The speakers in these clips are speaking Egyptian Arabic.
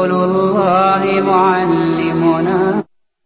رسول الله معلمنا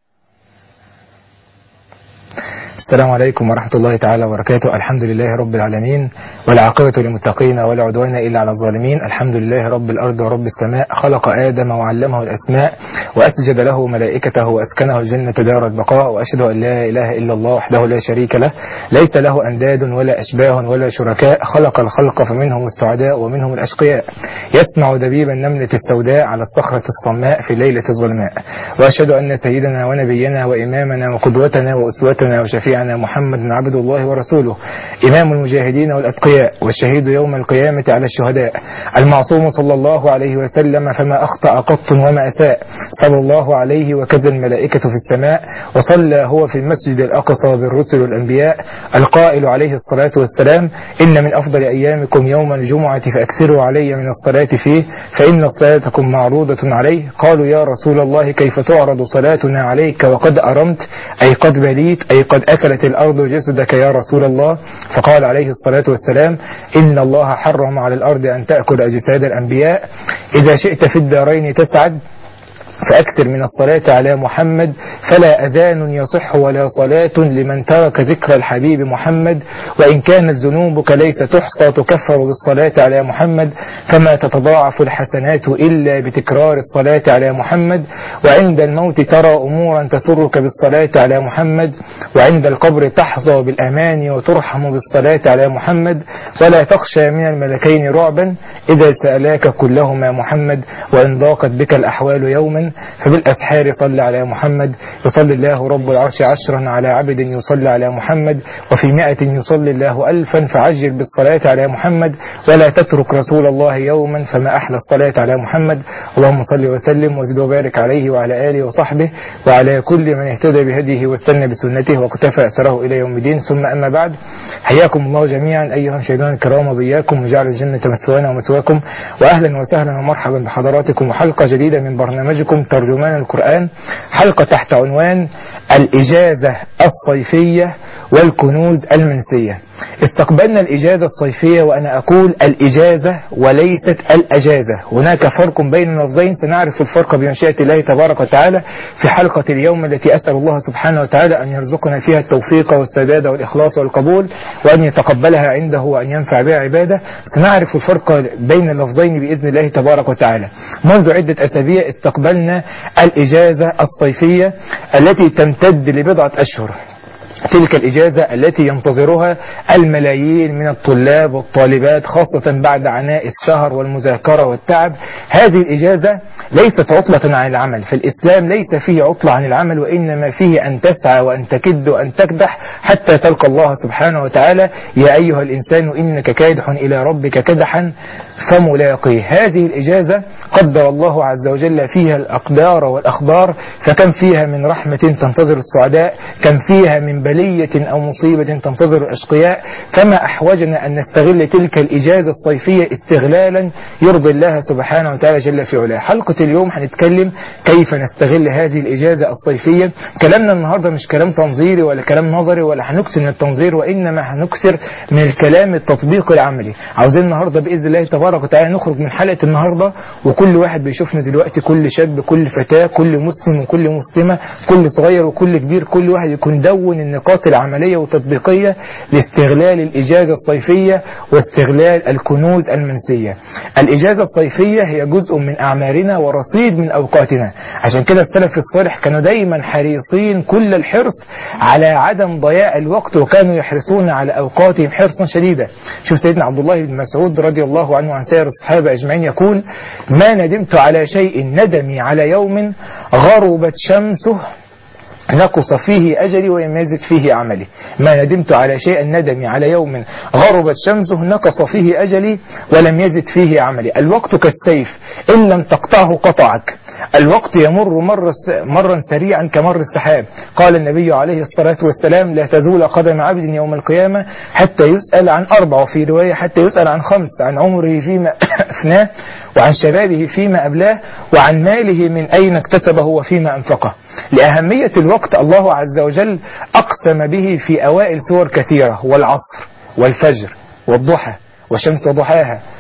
السلام عليكم ورحمة الله تعالى وبركاته الحمد لله رب العالمين والعاقبة للمتقين ولا عدوان إلا على الظالمين الحمد لله رب الأرض ورب السماء خلق آدم وعلمه الأسماء وأسجد له ملائكته وأسكنه الجنة دار البقاء وأشهد أن لا إله إلا الله وحده لا شريك له ليس له أنداد ولا أشباه ولا شركاء خلق الخلق فمنهم السعداء ومنهم الأشقياء يسمع دبيب النملة السوداء على الصخرة الصماء في ليلة الظلماء وأشهد أن سيدنا ونبينا وإمامنا وقدوتنا وأسوتنا وشفيعنا محمد عبد الله ورسوله إمام المجاهدين والأتقياء والشهيد يوم القيامة على الشهداء المعصوم صلى الله عليه وسلم فما أخطأ قط وما أساء صلى الله عليه وكذا الملائكة في السماء وصلى هو في المسجد الأقصى بالرسل والأنبياء القائل عليه الصلاة والسلام إن من أفضل أيامكم يوم الجمعة فأكثروا علي من الصلاة فيه فإن صلاتكم معروضة عليه قالوا يا رسول الله كيف تعرض صلاتنا عليك وقد أرمت أي قد بليت أي قد أكلت الأرض جسدك يا رسول الله فقال عليه الصلاة والسلام إن الله حرم على الأرض أن تأكل أجساد الأنبياء إذا شئت في الدارين تسعد فأكثر من الصلاة على محمد فلا أذان يصح ولا صلاة لمن ترك ذكر الحبيب محمد وإن كانت ذنوبك ليس تحصى تكفر بالصلاة على محمد فما تتضاعف الحسنات إلا بتكرار الصلاة على محمد وعند الموت ترى أمورا تسرك بالصلاة على محمد وعند القبر تحظى بالأمان وترحم بالصلاة على محمد ولا تخشى من الملكين رعبا إذا سألاك كلهما محمد وإن ضاقت بك الأحوال يوما فبالأسحار صل على محمد يصلي الله رب العرش عشرا على عبد يصلي على محمد وفي مائة يصلي الله ألفا فعجل بالصلاة على محمد ولا تترك رسول الله يوما فما أحلى الصلاة على محمد اللهم صل وسلم وزد وبارك عليه وعلى آله وصحبه وعلى كل من اهتدى بهديه واستنى بسنته واقتفى أثره إلى يوم الدين ثم أما بعد حياكم الله جميعا أيها المشاهدون الكرام وبياكم وجعل الجنة مسوانا ومسواكم وأهلا وسهلا ومرحبا بحضراتكم وحلقة جديدة من برنامجكم ترجمان القرآن حلقة تحت عنوان الإجازة الصيفية والكنوز المنسية استقبلنا الإجازة الصيفية وأنا أقول الإجازة وليست الأجازة هناك فرق بين اللفظين سنعرف الفرق بمشيئة الله تبارك وتعالى في حلقة اليوم التي أسأل الله سبحانه وتعالى أن يرزقنا فيها التوفيق والسداد والإخلاص والقبول وأن يتقبلها عنده وأن ينفع بها عباده سنعرف الفرق بين اللفظين بإذن الله تبارك وتعالى منذ عدة أسابيع استقبلنا الإجازة الصيفية التي تمتد لبضعة أشهر تلك الإجازة التي ينتظرها الملايين من الطلاب والطالبات خاصة بعد عناء السهر والمذاكرة والتعب هذه الإجازة ليست عطلة عن العمل فالإسلام ليس فيه عطلة عن العمل وإنما فيه أن تسعى وأن تكد وأن تكدح حتى تلقى الله سبحانه وتعالى يا أيها الإنسان إنك كادح إلى ربك كدحا فملاقيه هذه الإجازة قدر الله عز وجل فيها الأقدار والأخبار فكم فيها من رحمة تنتظر السعداء كم فيها من بلية أو مصيبة تنتظر الأشقياء فما أحوجنا أن نستغل تلك الإجازة الصيفية استغلالا يرضي الله سبحانه وتعالى جل في علاه حلقة اليوم هنتكلم كيف نستغل هذه الإجازة الصيفية كلامنا النهاردة مش كلام تنظيري ولا كلام نظري ولا هنكسر من التنظير وإنما هنكسر من الكلام التطبيقي العملي عاوزين النهاردة بإذن الله تبارك وتعالى نخرج من حلقة النهاردة وكل واحد بيشوفنا دلوقتي كل شاب كل فتاة كل مسلم وكل مسلمة كل صغير وكل كبير كل واحد يكون دون النقاط العملية والتطبيقية لاستغلال الإجازة الصيفية واستغلال الكنوز المنسية الإجازة الصيفية هي جزء من أعمارنا ورصيد من أوقاتنا عشان كده السلف الصالح كانوا دايما حريصين كل الحرص على عدم ضياع الوقت وكانوا يحرصون على أوقاتهم حرصا شديدا شوف سيدنا عبد الله بن مسعود رضي الله عنه وعن سائر الصحابة أجمعين يقول ما ندمت على شيء ندمي على يوم غربت شمسه نقص فيه أجلي ولم يزد فيه عملي ما ندمت على شيء ندمي على يوم غربت شمسه نقص فيه أجلي ولم يزد فيه عملي الوقت كالسيف إن لم تقطعه قطعك الوقت يمر مر مرا سريعا كمر السحاب قال النبي عليه الصلاة والسلام لا تزول قدم عبد يوم القيامة حتى يسأل عن أربع وفي رواية حتى يسأل عن خمس عن عمره فيما أفناه وعن شبابه فيما أبلاه وعن ماله من أين اكتسبه وفيما أنفقه لأهمية الوقت الله عز وجل أقسم به في أوائل سور كثيرة والعصر والفجر والضحى والشمس وضحاها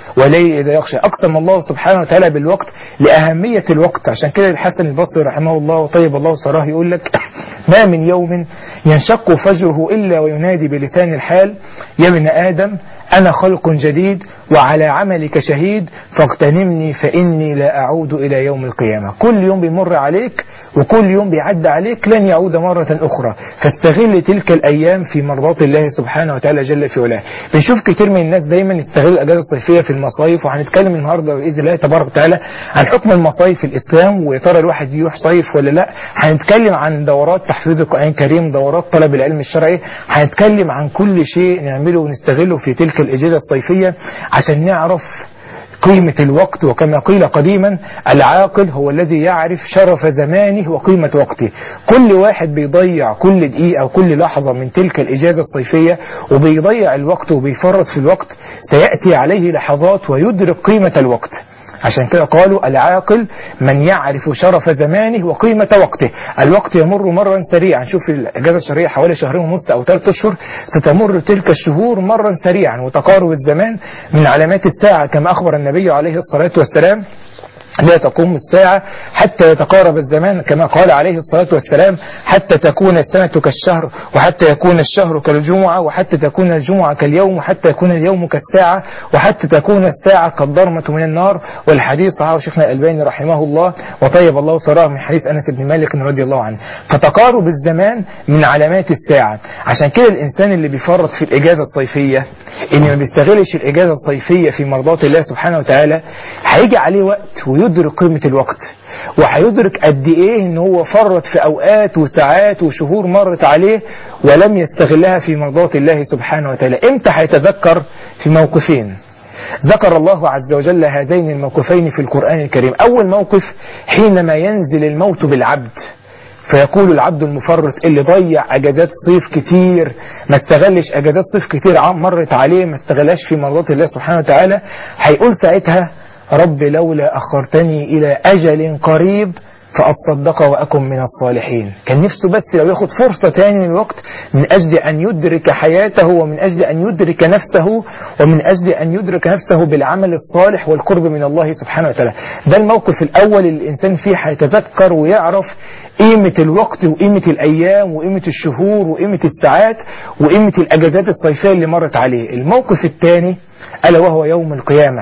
وليل إذا يغشى أقسم الله سبحانه وتعالى بالوقت لأهمية الوقت عشان كده الحسن البصري رحمه الله وطيب الله سراه يقول لك ما من يوم ينشق فجره إلا وينادي بلسان الحال يا ابن آدم أنا خلق جديد وعلى عملك شهيد فاغتنمني فإني لا أعود إلى يوم القيامة كل يوم بيمر عليك وكل يوم بيعدي عليك لن يعود مرة أخرى فاستغل تلك الأيام في مرضات الله سبحانه وتعالى جل في علاه بنشوف كتير من الناس دايما يستغل الأجازة الصيفية في المصايف وهنتكلم النهاردة بإذن الله تبارك وتعالى عن حكم المصايف في الإسلام ويا ترى الواحد يروح صيف ولا لا هنتكلم عن دورات تحفيظ القرآن الكريم دورات طلب العلم الشرعي هنتكلم عن كل شيء نعمله ونستغله في تلك الإجازة الصيفية عشان نعرف قيمة الوقت وكما قيل قديما العاقل هو الذي يعرف شرف زمانه وقيمة وقته كل واحد بيضيع كل دقيقة وكل لحظة من تلك الإجازة الصيفية وبيضيع الوقت وبيفرط في الوقت سيأتي عليه لحظات ويدرك قيمة الوقت عشان كده قالوا العاقل من يعرف شرف زمانه وقيمة وقته الوقت يمر مرا سريعا شوف الأجازة الشهرية حوالي شهرين ونص أو ثلاثة أشهر ستمر تلك الشهور مرا سريعا وتقارب الزمان من علامات الساعة كما أخبر النبي عليه الصلاة والسلام لا تقوم الساعة حتى يتقارب الزمان كما قال عليه الصلاة والسلام حتى تكون السنة كالشهر وحتى يكون الشهر كالجمعة وحتى تكون الجمعة كاليوم وحتى يكون اليوم كالساعة وحتى تكون الساعة كالضرمة من النار والحديث صحابه شيخنا الألباني رحمه الله وطيب الله ثراه من حديث أنس بن مالك رضي الله عنه فتقارب الزمان من علامات الساعة عشان كده الإنسان اللي بيفرط في الإجازة الصيفية اللي ما بيستغلش الإجازة الصيفية في مرضات الله سبحانه وتعالى هيجي عليه وقت ويدرك قيمة الوقت وهيدرك قد ايه ان هو فرط في اوقات وساعات وشهور مرت عليه ولم يستغلها في مرضات الله سبحانه وتعالى امتى هيتذكر في موقفين ذكر الله عز وجل هذين الموقفين في القرآن الكريم أول موقف حينما ينزل الموت بالعبد فيقول العبد المفرط اللي ضيع اجازات صيف كتير ما استغلش اجازات صيف كتير مرت عليه ما استغلهاش في مرضات الله سبحانه وتعالى هيقول ساعتها رب لولا اخرتني الى اجل قريب فأصدق وأكن من الصالحين كان نفسه بس لو ياخد فرصة تاني من الوقت من أجل أن يدرك حياته ومن أجل أن يدرك نفسه ومن أجل أن يدرك نفسه بالعمل الصالح والقرب من الله سبحانه وتعالى ده الموقف الأول اللي الإنسان فيه هيتذكر ويعرف قيمة الوقت وقيمة الأيام وقيمة الشهور وقيمة الساعات وقيمة الأجازات الصيفية اللي مرت عليه الموقف الثاني ألا وهو يوم القيامة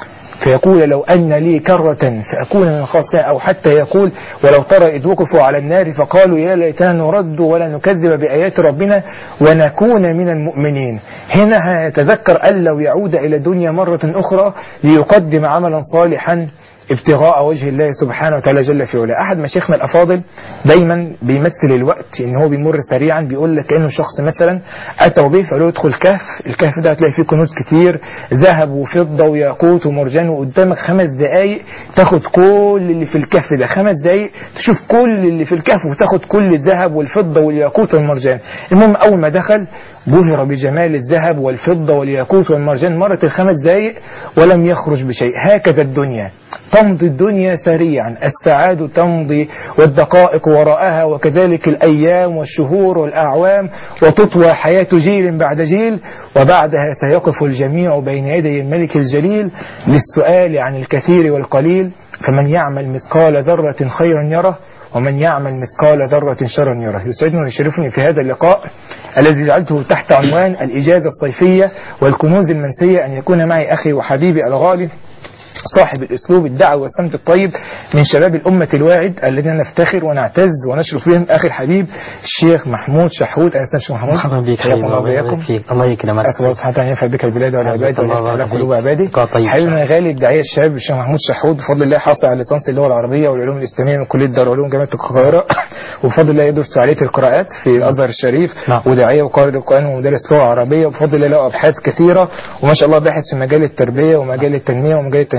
فيقول لو أن لي كرة فأكون من الخاسرين أو حتى يقول ولو ترى إذ وقفوا على النار فقالوا يا ليتنا نرد ولا نكذب بآيات ربنا ونكون من المؤمنين هنا هيتذكر أن لو يعود إلى الدنيا مرة أخرى ليقدم عملا صالحا ابتغاء وجه الله سبحانه وتعالى جل في علاه احد مشايخنا الافاضل دايما بيمثل الوقت ان هو بيمر سريعا بيقول لك كانه شخص مثلا اتوا به فقالوا ادخل كهف الكهف ده هتلاقي فيه كنوز كتير ذهب وفضه وياقوت ومرجان وقدامك خمس دقائق تاخد كل اللي في الكهف ده خمس دقائق تشوف كل اللي في الكهف وتاخد كل الذهب والفضه والياقوت والمرجان المهم اول ما دخل بهر بجمال الذهب والفضة والياقوت والمرجان مرت الخمس دقائق ولم يخرج بشيء هكذا الدنيا تمضي الدنيا سريعا السعاد تمضي والدقائق وراءها وكذلك الأيام والشهور والأعوام وتطوى حياة جيل بعد جيل وبعدها سيقف الجميع بين يدي الملك الجليل للسؤال عن الكثير والقليل فمن يعمل مثقال ذرة خيرا يره ومن يعمل مثقال ذرة شرا يره يسعدني ويشرفني في هذا اللقاء الذي جعلته تحت عنوان الإجازة الصيفية والكنوز المنسية أن يكون معي أخي وحبيبي الغالي صاحب الاسلوب الدعوي والسمت الطيب من شباب الامه الواعد الذين نفتخر ونعتز ونشرف بهم اخي الحبيب الشيخ محمود شحود اهلا وسهلا محمود مرحبا بك حياكم الله وبياكم فيك الله يكرمك اسال الله سبحانه وتعالى ان ينفع بك البلاد والعباد الله ويفتح لك يبارك قلوب فيك. عباده طيب. حبيبنا الغالي الداعيه الشاب الشيخ محمود شحود بفضل الله حاصل على ليسانس اللغه العربيه والعلوم الاسلاميه من كليه دار العلوم جامعه القاهره وبفضل الله يدرس فعاليه القراءات في الازهر الشريف نعم. وداعيه وقارئ القران ومدرس لغه عربيه وبفضل الله له ابحاث كثيره وما شاء الله باحث في مجال التربيه ومجال التنميه ومجال التنشئه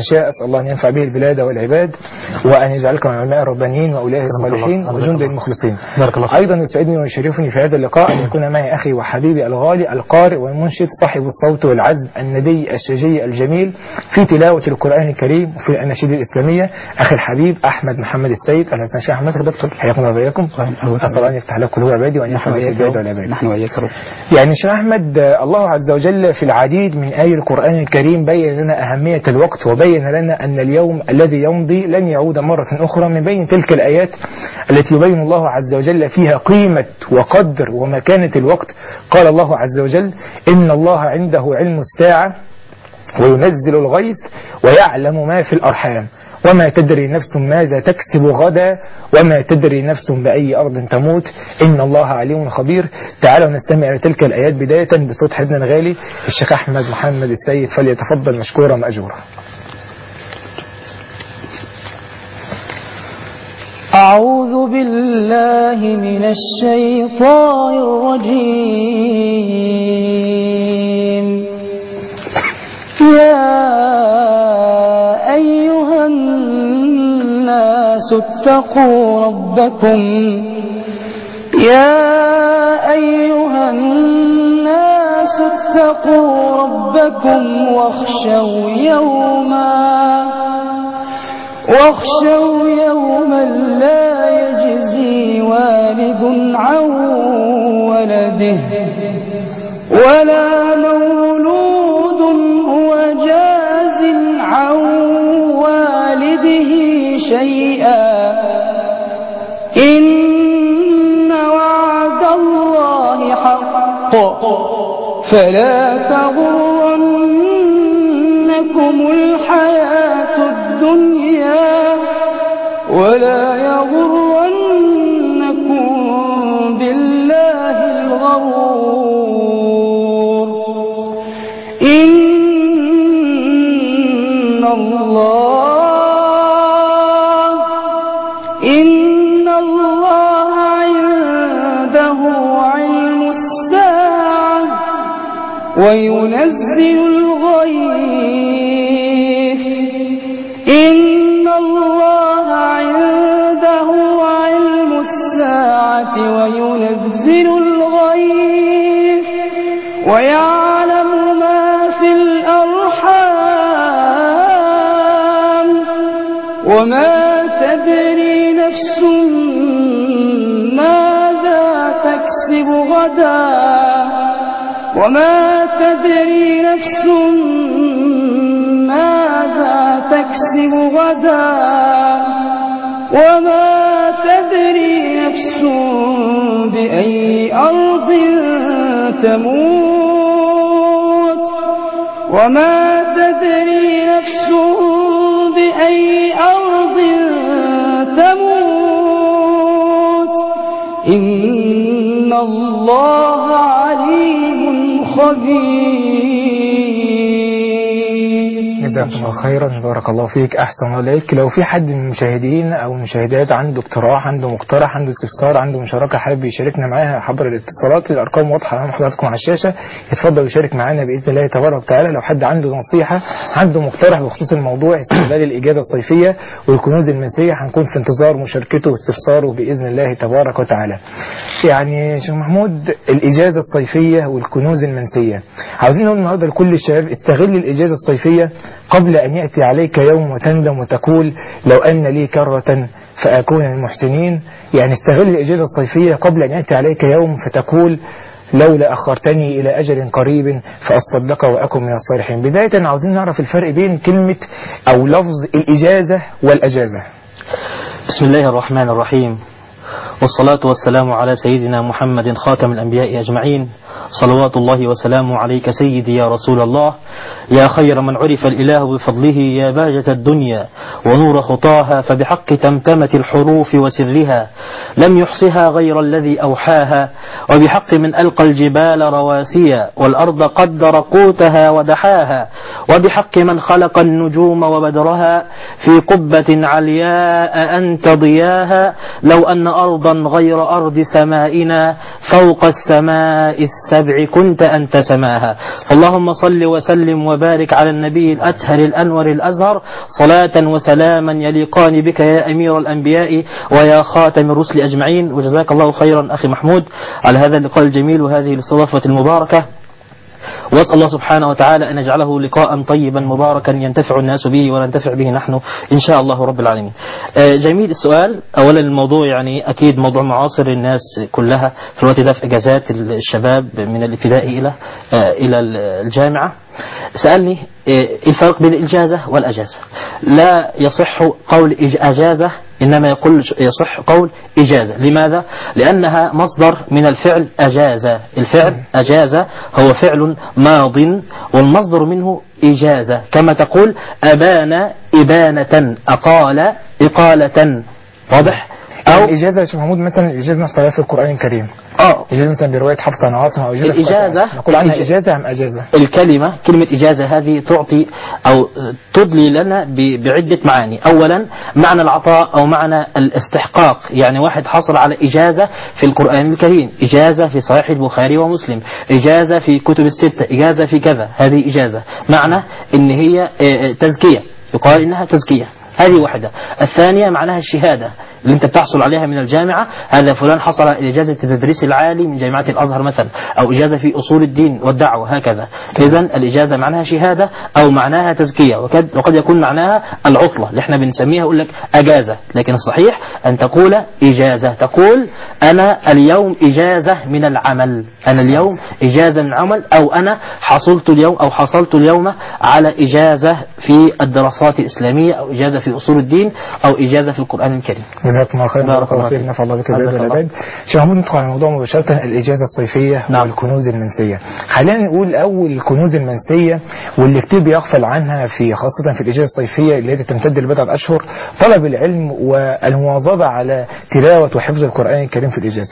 شاء أسأل الله أن ينفع به البلاد والعباد وأن يجعلك من العلماء الربانيين وأولياء الصالحين الله. وجند المخلصين بارك الله فيك. أيضا يسعدني ويشرفني في هذا اللقاء أن يكون معي أخي وحبيبي الغالي القارئ والمنشد صاحب الصوت والعزم الندي الشجي الجميل في تلاوة القرآن الكريم وفي الأناشيد الإسلامية أخي الحبيب أحمد محمد السيد أهلا وسهلا شيخ أحمد دكتور حياكم الله وبياكم أسأل الله أن يفتح لك قلوب عبادي وأن ينفع بك البلاد والعباد نحن وإياك يا رب يعني شيخ أحمد آه، الله عز وجل في العديد من آي القرآن الكريم بين لنا أهمية الوقت وبين لنا أن اليوم الذي يمضي لن يعود مرة أخرى من بين تلك الآيات التي يبين الله عز وجل فيها قيمة وقدر ومكانة الوقت قال الله عز وجل إن الله عنده علم الساعة وينزل الغيث ويعلم ما في الأرحام وما تدري نفس ماذا تكسب غدا وما تدري نفس بأي أرض تموت إن الله عليم خبير تعالوا نستمع إلى تلك الآيات بداية بصوت حبنا الغالي الشيخ أحمد محمد السيد فليتفضل مشكورا مأجورا أعوذ بالله من الشيطان الرجيم يا أيها الناس اتقوا ربكم يا أيها الناس اتقوا ربكم واخشوا يوما واخشوا يوما لا يجزي والد عن ولده ولا مولود هو جاز عن والده شيئا إن وعد الله حق فلا تغرنكم الحياة الدنيا ولا يغرنكم بالله الغرور إن الله إن الله عنده علم الساعة وينزل الغيث إن الله عنده علم الساعة وينزل الغيث ويعلم ما في الأرحام وما تدري نفس ماذا تكسب غدا وما تدري نفس ماذا تكسب غدا وما تدري نفس بأي أرض تموت وما تدري نفس بأي أرض تموت إن الله عليم خبير جزاكم الله خيرا بارك الله فيك أحسن الله إليك لو في حد من المشاهدين أو المشاهدات عنده اقتراح عنده مقترح عنده استفسار عنده مشاركة حابب يشاركنا معاها عبر الاتصالات الأرقام واضحة أمام حضراتكم على الشاشة يتفضل يشارك معانا بإذن الله تبارك وتعالى لو حد عنده نصيحة عنده مقترح بخصوص الموضوع استغلال الإجازة الصيفية والكنوز المنسية هنكون في انتظار مشاركته واستفساره بإذن الله تبارك وتعالى يعني شيخ محمود الإجازة الصيفية والكنوز المنسية عاوزين نقول النهاردة لكل الشباب استغل الإجازة الصيفية قبل أن يأتي عليك يوم وتندم وتقول لو أن لي كرة فأكون من المحسنين يعني استغل الإجازة الصيفية قبل أن يأتي عليك يوم فتقول لولا أخرتني إلى أجل قريب فأصدق وأكن من الصالحين بداية عاوزين نعرف الفرق بين كلمة أو لفظ الإجازة والأجازة بسم الله الرحمن الرحيم والصلاة والسلام على سيدنا محمد خاتم الأنبياء أجمعين صلوات الله وسلامه عليك سيدي يا رسول الله يا خير من عرف الإله بفضله يا باجة الدنيا ونور خطاها فبحق تمتمت الحروف وسرها لم يحصها غير الذي أوحاها وبحق من ألقى الجبال رواسيا والأرض قدر قوتها ودحاها وبحق من خلق النجوم وبدرها في قبة علياء أنت ضياها لو أن أرضا أرضا غير أرض سمائنا فوق السماء السبع كنت أنت سماها اللهم صل وسلم وبارك على النبي الأتهر الأنور الأزهر صلاة وسلاما يليقان بك يا أمير الأنبياء ويا خاتم الرسل أجمعين وجزاك الله خيرا أخي محمود على هذا اللقاء الجميل وهذه الاستضافة المباركة واسال الله سبحانه وتعالى ان يجعله لقاء طيبا مباركا ينتفع الناس به وننتفع به نحن ان شاء الله رب العالمين. آه، جميل السؤال اولا الموضوع يعني اكيد موضوع معاصر الناس كلها في الوقت ده في اجازات الشباب من الابتدائي الى آه، الى الجامعه. سالني آه، الفرق بين الاجازه والاجازه. لا يصح قول إج- اجازه انما يقول يصح قول اجازه، لماذا؟ لانها مصدر من الفعل اجاز، الفعل اجاز هو فعل ماض والمصدر منه إجازة كما تقول أبان إبانة أقال إقالة واضح أو الإجازة يا شيخ محمود مثلا الإجازة نص في القرآن الكريم آه إجازة مثلا برواية حفص عن عاصم أو إجازة في الإجازة- قراءة نقول عنها الإج- إجازة أم أجازة الكلمة كلمة إجازة هذه تعطي أو تدلي لنا ب- بعدة معاني أولا معنى العطاء أو معنى الاستحقاق يعني واحد حصل على إجازة في القرآن الكريم إجازة في صحيح البخاري ومسلم إجازة في كتب الستة إجازة في كذا هذه إجازة معنى إن هي آه، آه، تزكية يقال إنها تزكية هذه واحدة الثانية معناها الشهادة اللي انت بتحصل عليها من الجامعة هذا فلان حصل على إجازة التدريس العالي من جامعة الأزهر مثلا أو إجازة في أصول الدين والدعوة هكذا إذا الإجازة معناها شهادة أو معناها تزكية وقد, وقد يكون معناها العطلة اللي احنا بنسميها يقول لك أجازة لكن الصحيح أن تقول إجازة تقول أنا اليوم إجازة من العمل أنا اليوم إجازة من العمل أو أنا حصلت اليوم أو حصلت اليوم على إجازة في الدراسات الإسلامية أو إجازة في أصول الدين أو إجازة في القرآن الكريم جزاكم الله خيرا بارك بارك الله الله فيك فيك. نفع الله بك بارك العباد الله. والعباد شيخ محمود ندخل على الموضوع مباشرة الإجازة الصيفية نعم. والكنوز المنسية خلينا نقول أول الكنوز المنسية واللي كتير بيغفل عنها في خاصة في الإجازة الصيفية اللي هي تمتد لبضعة أشهر طلب العلم والمواظبة على تلاوة وحفظ القرآن الكريم في الإجازة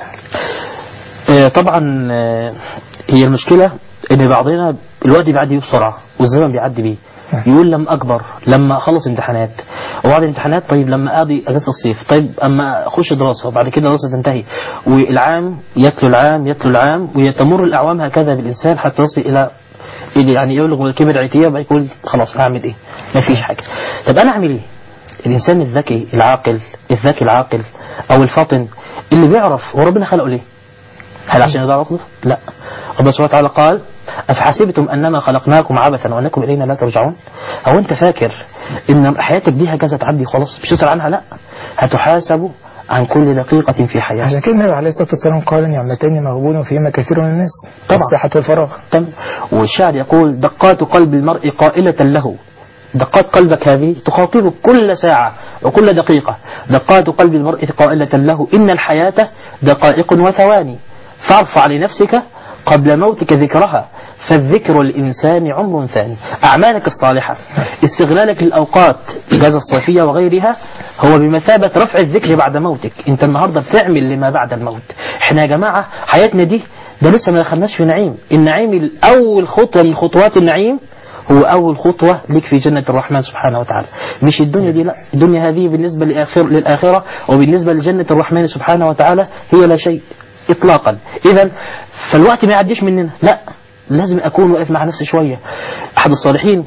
آه، طبعا آه، هي المشكلة ان بعضنا الوقت بيعدي بيه بسرعة والزمن بيعدي بيه يقول لما اكبر لما اخلص امتحانات وبعد الامتحانات طيب لما اقضي اجازه الصيف طيب اما اخش دراسه وبعد كده الدراسه تنتهي والعام يتلو العام يتلو العام ويتمر الاعوام هكذا بالانسان حتى يصل الى إلى يعني يبلغ من الكبر عتيه بقى يقول خلاص هعمل ايه ما فيش حاجه طب انا اعمل ايه الانسان الذكي العاقل الذكي العاقل او الفاطن اللي بيعرف هو ربنا خلقه ليه هل عشان يضيع وقته؟ لا الله سبحانه وتعالى قال أفحسبتم أنما خلقناكم عبثا وأنكم إلينا لا ترجعون هو أنت فاكر إن حياتك دي هكذا تعدي خلاص مش تسأل عنها لا هتحاسب عن كل دقيقة في حياتك عشان كده النبي عليه الصلاة والسلام قال نعمتين مغبون فيهما كثير من الناس طبعا. الصحة والفراغ تم والشاعر يقول دقات قلب المرء قائلة له دقات قلبك هذه تخاطبك كل ساعة وكل دقيقة دقات قلب المرء قائلة له إن الحياة دقائق وثواني فارفع لنفسك قبل موتك ذكرها فالذكر الإنسان عمر ثاني أعمالك الصالحة استغلالك للأوقات الإجازة الصيفية وغيرها هو بمثابة رفع الذكر بعد موتك أنت النهاردة بتعمل لما بعد الموت احنا يا جماعة حياتنا دي ده لسه ما دخلناش في نعيم النعيم الأول خطوة من خطوات النعيم هو أول خطوة لك في جنة الرحمن سبحانه وتعالى مش الدنيا دي لا الدنيا هذه بالنسبة للآخر للآخرة وبالنسبة لجنة الرحمن سبحانه وتعالى هي لا شيء إطلاقا إذا فالوقت ما يعديش مننا لا لازم أكون واقف مع نفسي شوية أحد الصالحين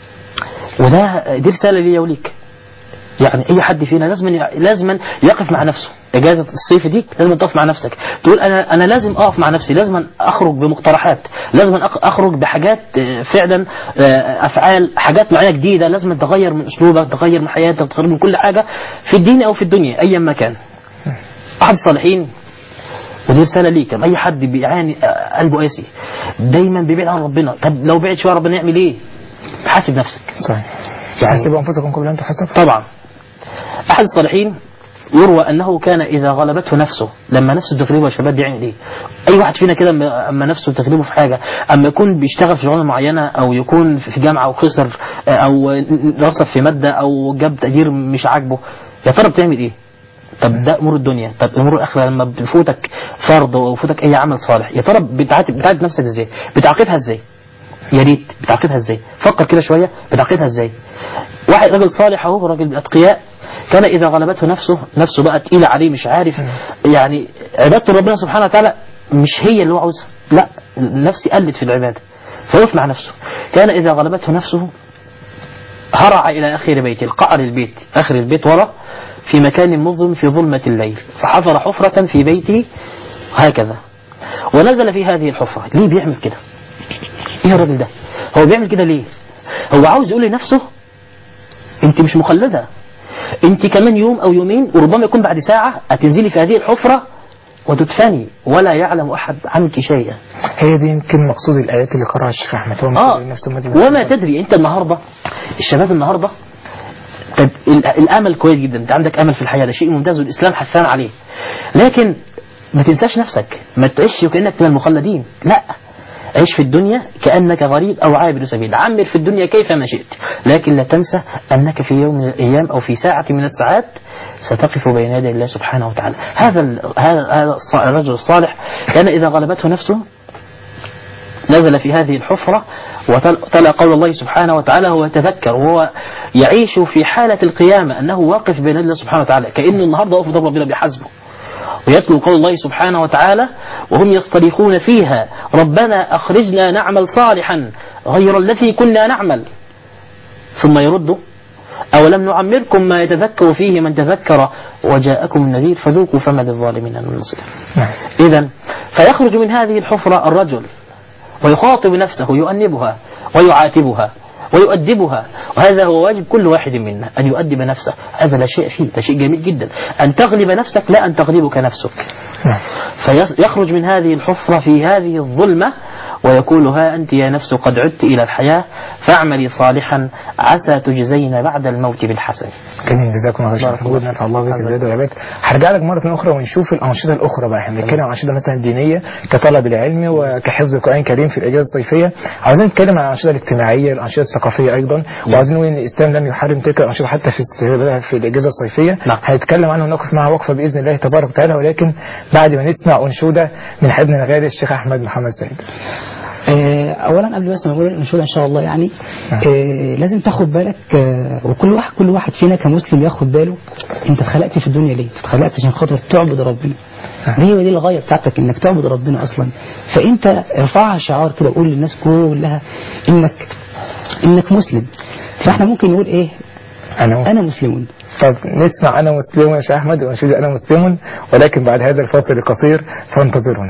وده دي رسالة لي وليك يعني اي حد فينا لازم لازم يقف مع نفسه اجازه الصيف دي لازم تقف مع نفسك تقول انا انا لازم اقف مع نفسي لازم اخرج بمقترحات لازم أخ- اخرج بحاجات آه، فعلا آه، افعال حاجات معينه جديده لازم تغير من اسلوبك تغير من حياتك تغير من كل حاجه في الدين او في الدنيا ايا ما كان احد الصالحين ودي رساله ليك اي حد بيعاني آه، قلبه قاسي دايما بيبعد عن ربنا طب لو بعد شويه ربنا يعمل ايه حاسب نفسك صحيح يعني- حسبوا أنفسكم قبل أن تحسبوا طبعا أحد الصالحين يروى أنه كان إذا غلبته نفسه لما نفسه تغلبه يا شباب بيعمل إيه؟ أي واحد فينا كده أما- أما نفسه تغلبه في حاجة أما يكون بيشتغل في شغلانة معينة أو يكون في جامعة وخسر أو رصف في مادة أو جاب تقدير مش عاجبه يا ترى بتعمل إيه؟ طب ده امور الدنيا طب امور الاخره لما بتفوتك فرض او يفوتك اي عمل صالح يا ترى بتعاتب بتعاتب نفسك ازاي بتعاقبها ازاي يا ريت بتعقدها ازاي فكر كده شويه بتعقدها ازاي واحد راجل صالح اهو راجل اتقياء كان اذا غلبته نفسه نفسه بقى تقيله عليه مش عارف يعني عباده ربنا سبحانه وتعالى مش هي اللي هو عاوزها لا النفس قلت في العباده فوقف مع نفسه كان اذا غلبته نفسه هرع إلى آخر بيته القعر البيت آخر البيت ورا في مكان مظلم في ظلمة الليل فحفر حفرة في بيته هكذا ونزل في هذه الحفرة ليه بيعمل كده ايه الراجل ده هو بيعمل كده ليه هو عاوز يقول لنفسه انت مش مخلدة انت كمان يوم او يومين وربما يكون بعد ساعة هتنزلي في هذه الحفرة وتدفني ولا يعلم احد عنك شيئا هي دي يمكن مقصود الآيات اللي قرأها الشيخ أحمد هو اه مثل نفسه مدي وما تدري انت النهارده الشباب النهارده طب ال- الامل كويس جدا انت عندك امل في الحياه ده شيء ممتاز والاسلام حثان عليه لكن ما تنساش نفسك ما تعيش كانك من المخلدين لا عيش في الدنيا كانك غريب او عابر سبيل عمر في الدنيا كيفما شئت لكن لا تنسى انك في يوم من الايام او في ساعه من الساعات ستقف بين يدي الله سبحانه وتعالى هذا ال- هذا هذا الص- الرجل الصالح كان اذا غلبته نفسه نزل في هذه الحفرة وتلا قول الله سبحانه وتعالى هو يتذكر وهو يعيش في حالة القيامة أنه واقف بين الله سبحانه وتعالى كأنه النهاردة واقف ضرب ربنا بيحاسبه ويتلو قول الله سبحانه وتعالى وهم يصطرخون فيها ربنا أخرجنا نعمل صالحا غير الذي كنا نعمل ثم يردوا أولم نعمركم ما يتذكر فيه من تذكر وجاءكم النذير فذوقوا فما للظالمين من نصير نعم إذا فيخرج من هذه الحفرة الرجل ويخاطب نفسه يؤنبها ويعاتبها ويؤدبها وهذا هو واجب كل واحد منا أن يؤدب نفسه هذا لا شيء فيه ده شيء جميل جدا أن تغلب نفسك لا أن تغلبك نفسك نعم فيخرج من هذه الحفرة في هذه الظلمة ويقول ها أنت يا نفس قد عدت إلى الحياة فاعملي صالحا عسى تجزين بعد الموت بالحسن جميل جزاكم الله خير بارك محمود الله نفع الله بك فيك. الزيادة والعباد هرجع لك مرة أخرى ونشوف الأنشطة الأخرى بقى احنا بنتكلم عن أنشطة مثلا دينية كطلب العلم وكحفظ القرآن الكريم في الإجازة الصيفية عاوزين نتكلم عن الأنشطة الاجتماعية الأنشطة الثقافية أيضا وعاوزين نقول إن الإسلام لم يحرم تلك الأنشطة حتى في الس- في الإجازة الصيفية نعم. هنتكلم عنها ونقف معها وقفة بإذن الله تبارك وتعالى ولكن بعد ما نسمع أنشودة من حبنا الغالي الشيخ أحمد محمد سيد آه، اولا قبل بس ما اقول الانشوده ان شاء الله يعني آه، لازم تاخد بالك آه، وكل واحد كل واحد فينا كمسلم ياخد باله انت اتخلقت في الدنيا ليه؟ انت اتخلقت عشان خاطر تعبد ربنا دي هي دي الغايه بتاعتك انك تعبد ربنا اصلا فانت ارفعها شعار كده وقول للناس كلها انك انك مسلم فاحنا ممكن نقول ايه أنا انا مسلم طب نسمع أنا مسلم يا شيخ أحمد وأنشودة أنا مسلم ولكن بعد هذا الفاصل القصير فانتظرونا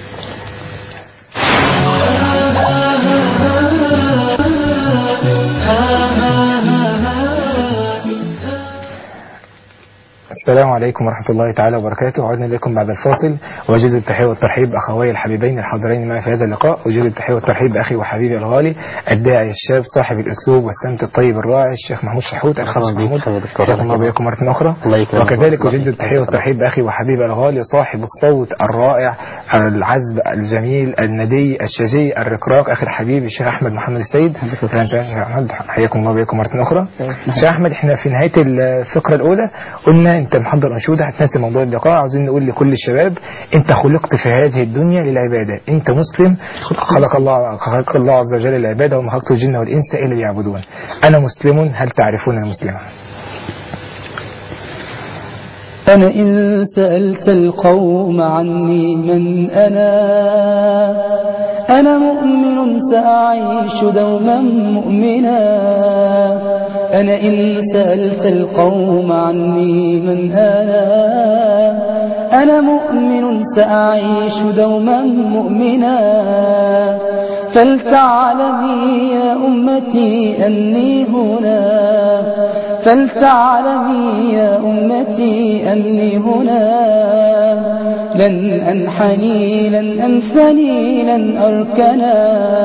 السلام عليكم ورحمة الله تعالى وبركاته عدنا إليكم بعد الفاصل وأجد التحية والترحيب أخوي الحبيبين الحاضرين معي في هذا اللقاء أجد التحية والترحيب بأخي وحبيبي الغالي الداعي الشاب صاحب الأسلوب والسمت الطيب الراعي الشيخ محمود شحوت مرحبا الخاص بك، محمود حياك حياكم الله وبياكم مرة أخرى الله يكرمك. وكذلك الله أجد يكرمك. التحية والترحيب بأخي وحبيبي الغالي صاحب الصوت الرائع العذب الجميل الندي الشجي الركراك أخي الحبيب الشيخ أحمد محمد السيد أهلا وسهلا شيخ أحمد حياكم الله وبياكم مرة أخرى شيخ أحمد إحنا في نهاية الفقرة الأولى قلنا أنت محضر أنشودة هتناسب موضوع اللقاء عاوزين نقول لكل الشباب أنت خلقت في هذه الدنيا للعبادة أنت مسلم خلق الله خلق الله عز وجل العبادة وما خلقت الجن والإنس إلا ليعبدون أنا مسلم هل تعرفون المسلم أنا إن سألت القوم عني من أنا أنا مؤمن سأعيش دوما مؤمنا أنا إن سألت القوم عني من أنا أنا مؤمن سأعيش دوما مؤمنا فلتعلمي يا أمتي أني هنا فلتعلمي يا أمتي أني هنا لن أنحني لن أنثني لن أركنا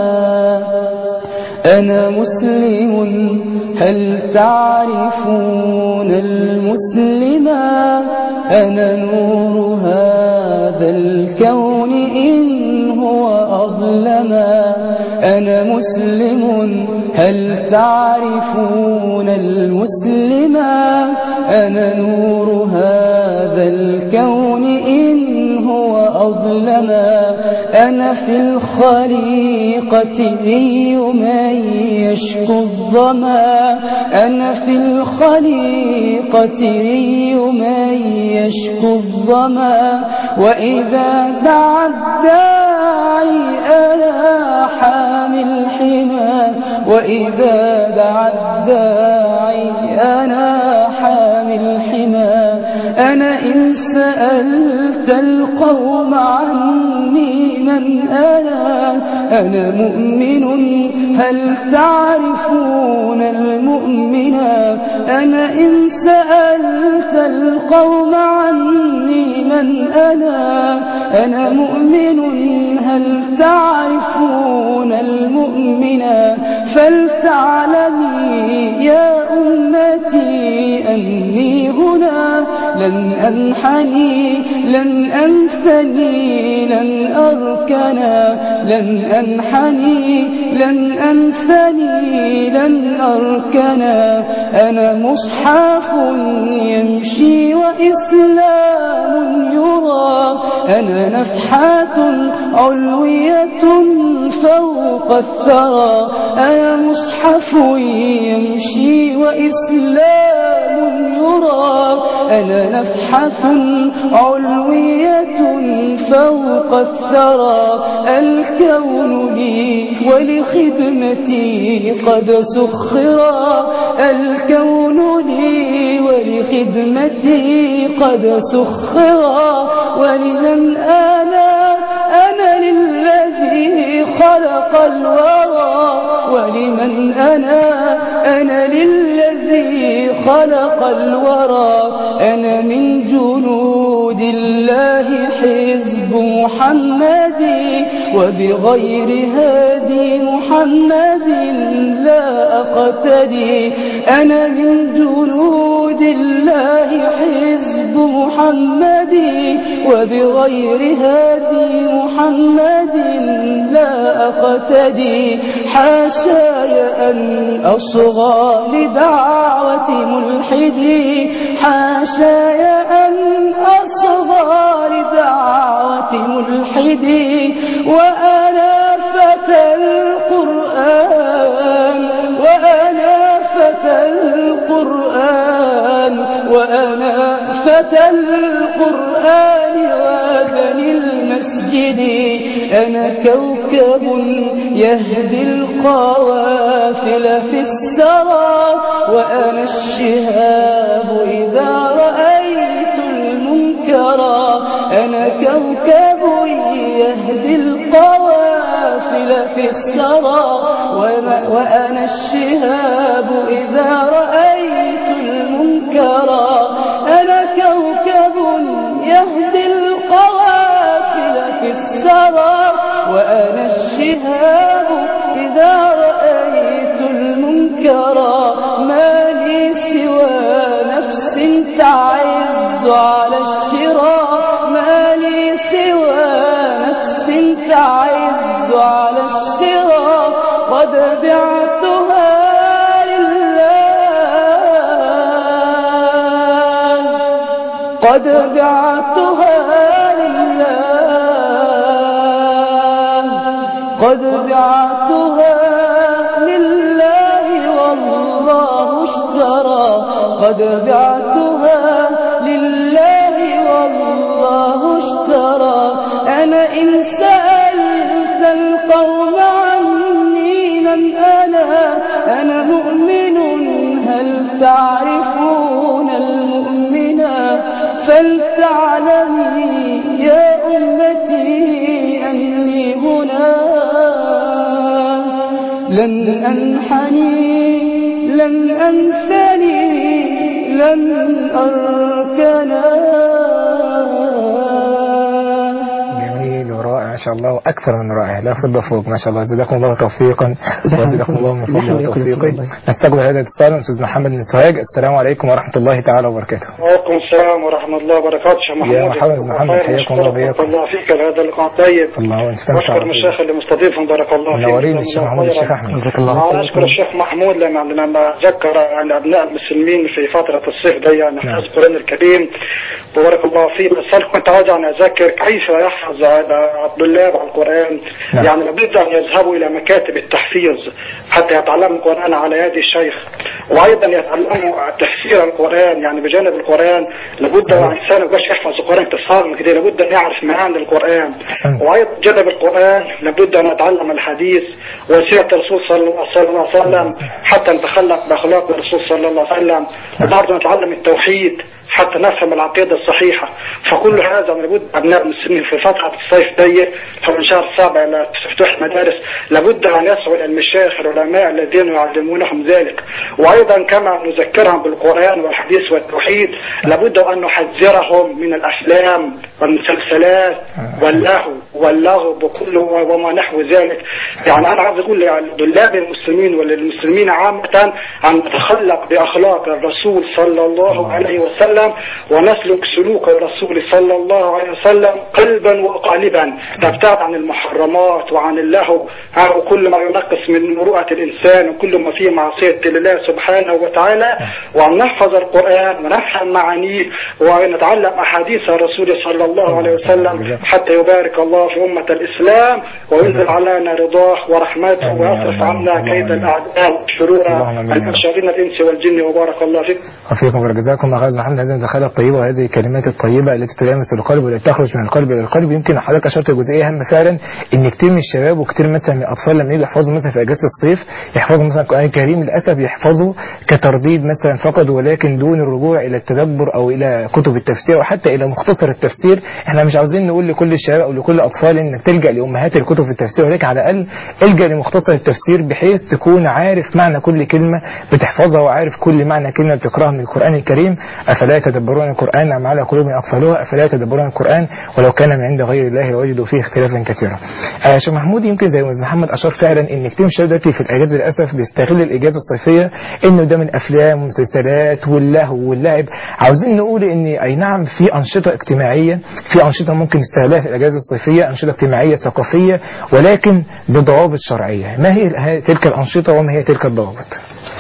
أنا مسلم هل تعرفون المسلما أنا نور هذا الكون إن هو أظلما أنا مسلم هل تعرفون المسلما أنا نور هذا الكون إن هو أظلما أنا في الخليقة أي من يشكو الظما أنا في الخليقة أي من يشكو الظما وإذا دعا الداعي أنا حامي الحمى وإذا دعا الداعي أنا حامي الحمى أنا إن سألت القوم عني من أنا أنا مؤمن هل تعرفون المؤمنا أنا إن سألت القوم عني من أنا أنا مؤمن هل تعرفون المؤمنا فلتعلمي يا أمتي أني هنا لن أنحني لن أنثني لن أركنا لن أنحني لن أنثني لن أركنا أنا مصحف يمشي وإسلام يرى أنا نفحات علوية فوق الثرى أنا مصحف يمشي وإسلام يرى أنا نفحة علوية فوق الثرى الكون لي ولخدمتي قد سخرا الكون لي ولخدمتي قد سخرا ولمن أنا أنا للذي خلق الورى ولمن أنا أنا للذي خلق الورى أنا من جنود الله حزب محمد وبغير هادي محمد لا أقتدي أنا من جنود الله حزب محمد وبغير هادي محمد لا أقتدي حاشاي أن أصغى لدعوة ملحدي حاشاي أن أصغى لدعوة ملحدي وأنا فتى القرآن وأنا فتى القرآن وأنا فتى القرآن وابن المسجد أنا كوكب يهدي القوافل في الثرى وأنا الشهاب إذا رأيت المنكرا أنا كوكب يهدي القوافل في الثرى وأنا- وأنا الشهاب إذا رأيت المنكرا أنا كوكب يهدي القوافل في الثرى وأنا الشهاب إذا رأيت المنكرا ما لي سوى نفس تعز على الشرى ما لي سوى نفس تعز على الشرى قد بعتها لله قد بعتها لله قد بعتها لله والله اشترى قد بعتها لله والله اشترى أنا إن سألت القوم عني من أنا أنا مؤمن هل تعرفون المؤمنا فلتعلمي يا أمتي أني هنا لن أنحني لن أنثني لن أركنا جميل ورائع ما شاء الله واكثر من رائع لا فضه فوق ما شاء الله جزاكم الله توفيقا وزدكم الله من فضله وتوفيقه نستقبل هذا الاتصال من استاذ محمد بن سوهاج السلام عليكم ورحمه الله تعالى وبركاته وعليكم السلام ورحمة الله وبركاته شيخ محمود يا محمد بن محمد، خير حياكم الله مشكور. وبياكم. الله فيك هذا اللقاء طيب الله ونستمتع واشكر المشايخ اللي مستضيفهم بارك الله فيك منورين جزاهم الشيخ الله محمود خيرا. الشيخ احمد جزاك الله أنا أشكر الشيخ محمود لما لما ذكر عن أبناء المسلمين في فترة الصيف دي يعني نعم. حفظ القرآن الكريم وبارك الله فيك بس أنا كنت عايز أن أذكر كيف يحفظ الطلاب القرآن نعم. يعني لابد أن يذهبوا إلى مكاتب التحفيظ حتى يتعلموا القرآن على يد الشيخ وأيضا يتعلموا تفسير القرآن يعني بجانب القرآن لابد صحيح. الإنسان ما يبقاش يحفظ القرآن تصاغم كده لابد أن يعرف معاني القرآن أحسنت. وأيضا بجانب القرآن لابد أن نتعلم الحديث وسيرة الرسول صلى الله صلى الله عليه وسلم حتى نتخلق بأخلاق الرسول صلى الله عليه وسلم وبرضه نتعلم التوحيد حتى نفهم العقيدة الصحيحة فكل هذا لابد أبناء المسلمين في فترة الصيف دي في شهر السابع إلى افتتاح المدارس لابد أن يسعوا إلى المشايخ العلماء الذين يعلمونهم ذلك وأيضا كما نذكرهم بالقرآن والحديث والتوحيد لابد أن نحذرهم من الأفلام والمسلسلات واللهو واللغو وكل وما نحو ذلك يعني أنا عايز أقول لطلاب المسلمين وللمسلمين عامة أن نتخلق بأخلاق الرسول صلى الله عليه وسلم ونسلك سلوك الرسول صلى الله عليه وسلم قلبا وقالبا نبتعد عن المحرمات وعن اللهو وكل ما ينقص من مروءة الإنسان وكل ما فيه معصية لله سبحانه وتعالى وأن نحفظ القرآن ونفهم معانيه ونتعلم أحاديث الرسول صلى الله عليه وسلم حتى يبارك الله في أمة الإسلام وينزل علينا رضاه ورحمته آمين يا ويصرف رب عنا العالمين. كيد الأعداء والشرور اللهم آمين يا رب. المشاغلين الإنس والجن وبارك الله فيك وفيكم وجزاكم الله خير محمد هذه المداخلة الطيبة وهذه الكلمات الطيبة التي تلامس القلب والتي تخرج من القلب إلى القلب يمكن حضرتك أشرت جزئية أهم فعلا إن كتير من الشباب وكتير مثلا من الأطفال لما يجوا يحفظوا مثلا في أجازة الصيف يحفظوا مثلا القرآن الكريم للأسف يحفظوا كترديد مثلا فقط ولكن دون الرجوع إلى التدبر أو إلى كتب التفسير وحتى إلى مختصر التفسير إحنا مش عاوزين نقول لكل الشباب أو لكل الأطفال إنك تلجأ لأمهات الكتب في التفسير ولكن على الأقل الجأ لمختصر التفسير بحيث تكون عارف معنى كل كلمة بتحفظها وعارف كل معنى كلمة بتقراها من القرآن الكريم أفلا يتدبرون القرآن أم على قلوب أقفلوها أفلا يتدبرون القرآن ولو كان من عند غير الله لوجدوا فيه اختلافا كثيرا آه شيخ محمود يمكن زي ما محمد أشار فعلا إن كتير من الشباب دلوقتي في الأجازة للأسف بيستغل الإجازة الصيفية إنه ده من أفلام ومسلسلات واللهو واللعب عاوزين نقول إن أي نعم في أنشطة اجتماعية في أنشطة ممكن نستغلها في الأجازة الصيفية أنشطة اجتماعية ثقافية ولكن بضوابط شرعية ما هي هي تلك الأنشطة وما هي تلك الضوابط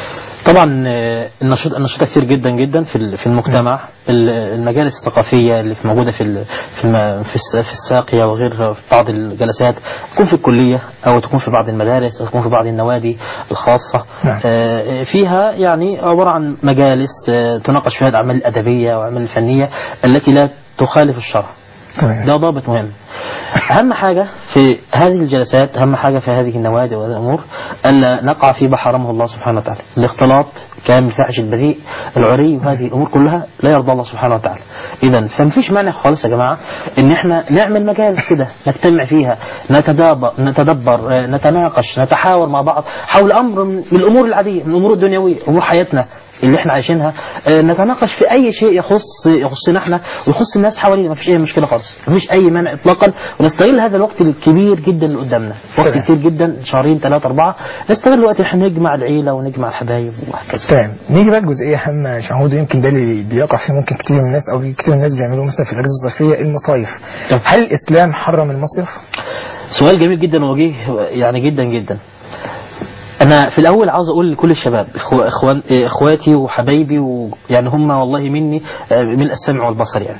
طبعا آه، النشاط النشاطة كتير جدا جدا في ال- في المجتمع ال- المجالس الثقافية اللي في موجودة في ال- في الم- في الس- في الساقية وغيرها في بعض الجلسات تكون في الكلية أو تكون في بعض المدارس أو تكون في بعض النوادي الخاصة نعم. آه، فيها يعني عبارة عن مجالس آه، تناقش فيها الأعمال الأدبية والأعمال الفنية التي لا تخالف الشرع تمام ده ضابط مهم أهم حاجة في هذه الجلسات أهم حاجة في هذه النوادي والأمور ألا نقع في ما حرمه الله سبحانه وتعالى الاختلاط كان الفاحش البذيء العري وهذه الأمور كلها لا يرضى الله سبحانه وتعالى إذا فمفيش مانع خالص يا جماعة إن إحنا نعمل مجالس كده نجتمع فيها نتدابر نتدبر آه، نتناقش نتحاور مع بعض حول أمر من الأمور العادية من الأمور الدنيوية أمور حياتنا اللي احنا عايشينها آه، نتناقش في اي شيء يخص يخصنا احنا ويخص الناس حوالينا ما فيش اي مشكله خالص ما فيش اي مانع اطلاقا ونستغل هذا الوقت الكبير جدا اللي قدامنا وقت تمام. كتير جدا شهرين ثلاثة أربعة نستغل الوقت احنا نجمع العيلة ونجمع الحبايب وهكذا تمام نيجي بقى لجزئيه هامه يا شيخ محمود يمكن ده اللي بيقع فيه ممكن كتير من الناس او كتير من الناس بيعملوه مثلا في الاجازه الصيفيه المصايف تمام. هل الاسلام حرم المصيف؟ سؤال جميل جدا ووجيه يعني جدا جدا انا في الاول عاوز اقول لكل الشباب إخو اخوان إيه، اخواتي وحبايبي ويعني هم والله مني آه، من السمع والبصر يعني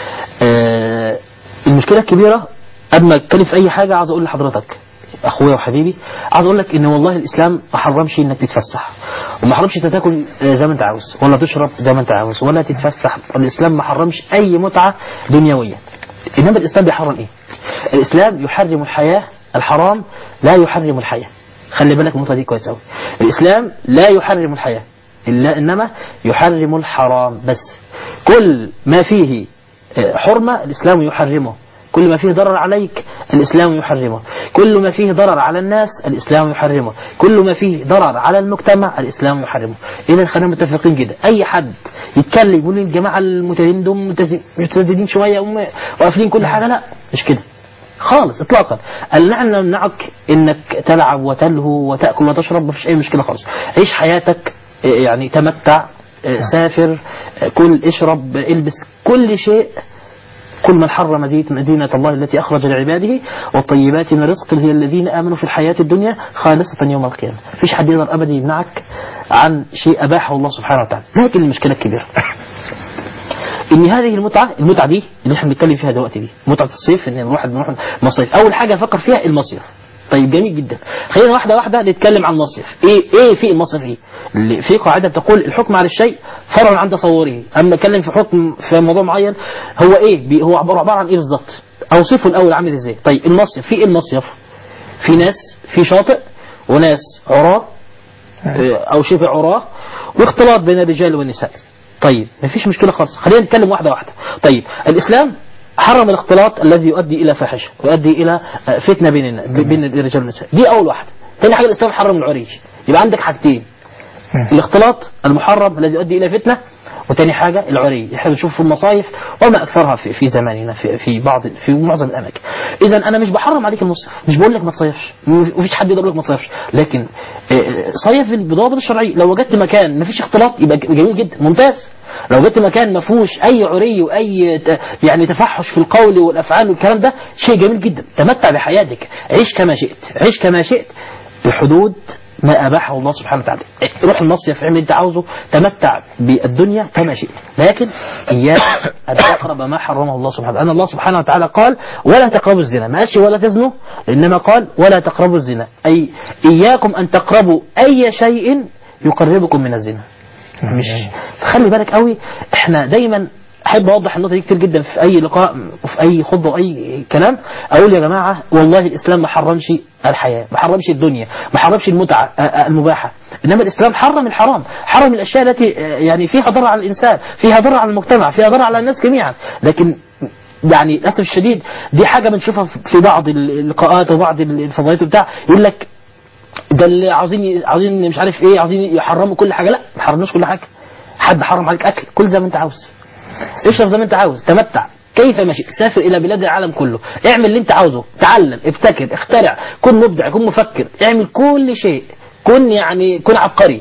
آه، المشكله الكبيره قبل ما اتكلم في اي حاجه عاوز اقول لحضرتك اخويا وحبيبي عاوز اقول لك ان والله الاسلام ما حرمش انك تتفسح وما حرمش انت تاكل آه، زي ما انت عاوز ولا تشرب زي ما انت عاوز ولا تتفسح الاسلام ما حرمش اي متعه دنيويه انما الاسلام بيحرم ايه الاسلام يحرم الحياه الحرام لا يحرم الحياه خلي بالك من النقطه دي كويس قوي الاسلام لا يحرم الحياه إلا انما يحرم الحرام بس كل ما فيه آه، حرمه الاسلام يحرمه كل ما فيه ضرر عليك الإسلام يحرمه كل ما فيه ضرر على الناس الإسلام يحرمه كل ما فيه ضرر على المجتمع الإسلام يحرمه إذا خلينا متفقين كده أي حد يتكلم يقول الجماعة المتدينين دول متز- متسددين شوية وم- وقافلين كل حاجة لا مش كده خالص اطلاقا قال نحن نمنعك انك تلعب وتلهو وتاكل وتشرب ما فيش اي مشكله خالص عيش حياتك آه، يعني تمتع آه، سافر آه، كل اشرب آه، البس كل شيء كل من حرم زيت- زينة الله التي أخرج لعباده والطيبات من الرزق اللي هي الذين آمنوا في الحياة الدنيا خالصة يوم القيامة فيش حد يقدر أبدا يمنعك عن شيء أباحه الله سبحانه وتعالى لكن المشكلة الكبيرة ان هذه المتعه المتعه دي اللي احنا بنتكلم فيها دلوقتي دي متعه الصيف ان الواحد نروح مصيف اول حاجه نفكر فيها المصيف طيب جميل جدا خلينا واحده واحده نتكلم عن المصيف ايه ايه في المصيف ايه اللي في قاعده بتقول الحكم على الشيء فرع عن تصوره اما اتكلم في حكم في موضوع معين هو ايه بي- هو عباره عبارة عن ايه بالظبط اوصفه الاول عامل ازاي طيب المصيف في ايه المصيف في ناس في شاطئ وناس عراة آه، او شبه عراة واختلاط بين الرجال والنساء طيب مفيش مشكله خالص خلينا نتكلم واحده واحده طيب الاسلام حرم الاختلاط الذي يؤدي الى فاحشه ويؤدي الى آه، فتنه بين النا- بين الرجال والنساء دي اول واحده ثاني حاجه الاسلام حرم العري يبقى عندك حاجتين الاختلاط المحرم الذي يؤدي الى فتنه وتاني حاجة العري احنا بنشوف في المصايف وما أكثرها في, في زماننا في, في بعض في معظم الأماكن إذا أنا مش بحرم عليك المصيف مش بقول لك ما تصيفش مفيش حد يقدر يقول لك ما تصيفش لكن آه، صيف بالضوابط الشرعية لو وجدت مكان ما فيش اختلاط يبقى جميل جدا ممتاز لو وجدت مكان ما فيهوش أي عري وأي ت- يعني تفحش في القول والأفعال والكلام ده شيء جميل جدا تمتع بحياتك عيش كما شئت عيش كما شئت بحدود ما أباحه الله سبحانه وتعالى روح المصيف اعمل اللي انت عاوزه تمتع بالدنيا كما شئت لكن إياك أن تقرب ما حرمه الله سبحانه وتعالى أن الله سبحانه وتعالى قال ولا تقربوا الزنا ما قالش ولا تزنوا إنما قال ولا تقربوا الزنا أي إياكم أن تقربوا أي شيء يقربكم من الزنا مش خلي بالك قوي احنا دايما احب اوضح النقطه دي كتير جدا في اي لقاء وفي اي خطبه واي كلام اقول يا جماعه والله الاسلام ما حرمش الحياه ما حرمش الدنيا ما حرمش المتعه آه، آه، المباحه انما الاسلام حرم الحرام حرم الاشياء التي آه، يعني فيها ضرر على الانسان فيها ضرر على المجتمع فيها ضرر على الناس جميعا لكن يعني للاسف الشديد دي حاجه بنشوفها في بعض اللقاءات وبعض الفضائيات وبتاع يقول لك ده اللي عاوزين عاوزين مش عارف ايه عاوزين يحرموا كل حاجه لا ما حرمناش كل حاجه حد حرم عليك اكل كل زي ما انت عاوز اشرب زي ما انت عاوز تمتع كيف ما شئت سافر الى بلاد العالم كله اعمل اللي انت عاوزه تعلم ابتكر اخترع كن مبدع كن مفكر اعمل كل شيء كن يعني كن عبقري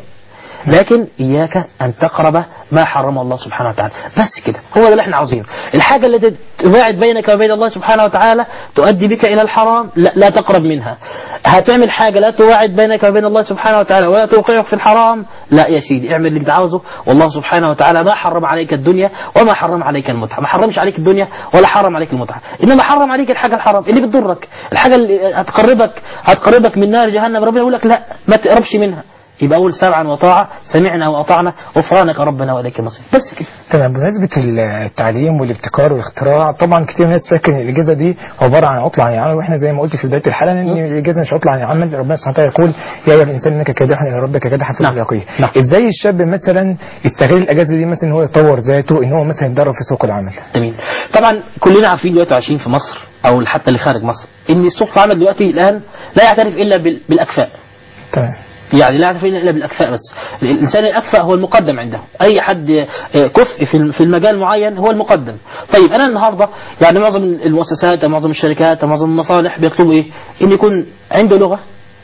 لكن إياك أن تقرب ما حرم الله سبحانه وتعالى بس كده هو ده اللي احنا عاوزينه الحاجة التي تباعد بينك وبين الله سبحانه وتعالى تؤدي بك إلى الحرام لا, لا تقرب منها هتعمل حاجة لا تواعد بينك وبين الله سبحانه وتعالى ولا توقعك في الحرام لا يا سيدي اعمل اللي انت عاوزه والله سبحانه وتعالى ما حرم عليك الدنيا وما حرم عليك المتعة ما حرمش عليك الدنيا ولا حرم عليك المتعة إنما حرم عليك الحاجة الحرام اللي بتضرك الحاجة اللي هتقربك هتقربك من نار جهنم ربنا يقول لك لا ما تقربش منها يبقى أول سمعا وطاعة سمعنا وأطعنا غفرانك ربنا وإليك المصير بس كده تمام بمناسبة التعليم والابتكار والاختراع طبعا كتير من الناس فاكر ان الاجازة دي عبارة عن عطلة عن العمل واحنا زي ما قلت في بداية الحلقة ان الاجازة مش عطلة عن العمل ربنا سبحانه وتعالى يقول يا ايها الانسان انك كادح الى ربك كادحا فتلاقيه نعم. ازاي الشاب مثلا يستغل الاجازة دي مثلا ان هو يطور ذاته ان هو مثلا يتدرب في سوق العمل جميل طبعا كلنا عارفين دلوقتي عايشين في مصر او حتى اللي خارج مصر ان سوق العمل دلوقتي الان لا يعترف الا بال- بالاكفاء تمام يعني لا يعرف الا بالاكفاء بس الانسان الاكفأ هو المقدم عنده اي حد آه، كفء في في المجال معين هو المقدم طيب انا النهارده يعني معظم المؤسسات أو معظم الشركات أو معظم المصالح بيطلبوا ايه ان يكون عنده لغه